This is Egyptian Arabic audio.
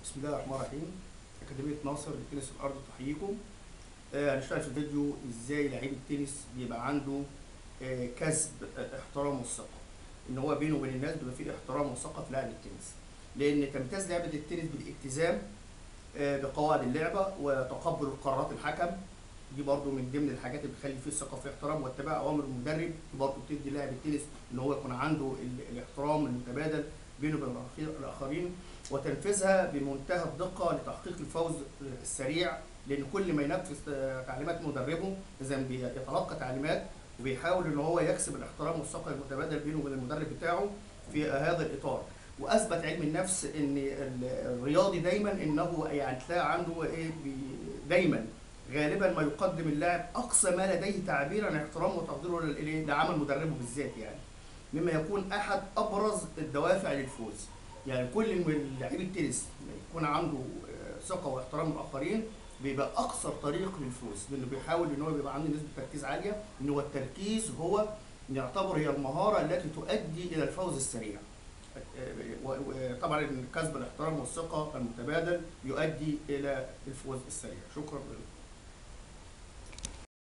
بسم الله الرحمن الرحيم أكاديمية ناصر للتنس الأرضي تحييكم آه، هنشتغل في الفيديو إزاي لعيب التنس بيبقى عنده آه، كسب آه، احترام والثقة إن هو بينه وبين الناس بيبقى فيه احترام وثقة في لعب التنس لأن تمتاز لعبة التنس بالالتزام آه، بقواعد اللعبة وتقبل قرارات الحكم دي برضو من ضمن الحاجات اللي بتخلي فيه الثقة في احترام واتباع أوامر المدرب دي برضو بتدي لاعب التنس إن هو يكون عنده ال- الاحترام المتبادل بينه وبين الآخر- الآخرين وتنفيذها بمنتهى الدقة لتحقيق الفوز السريع لأن كل ما ينفذ تعليمات مدربه إذا بيتلقى تعليمات وبيحاول إن هو يكسب الاحترام والثقة المتبادل بينه وبين المدرب بتاعه في هذا الإطار وأثبت علم النفس إن ال- الرياضي دايما إنه يعني تلاقي عنده إيه بي- دايما غالبا ما يقدم اللاعب أقصى ما لديه تعبيرا عن احترامه وتقديره لل- لعمل مدربه بالذات يعني مما يكون أحد أبرز الدوافع للفوز يعني كل ما لعيب التنس يكون عنده آه، ثقه واحترام الاخرين بيبقى اقصر طريق للفوز لانه بيحاول ان هو بيبقى عنده نسبه تركيز عاليه ان هو التركيز هو يعتبر هي المهاره التي تؤدي الى الفوز السريع آه، و- وطبعا كسب الاحترام والثقه المتبادل يؤدي الى الفوز السريع شكرا لكم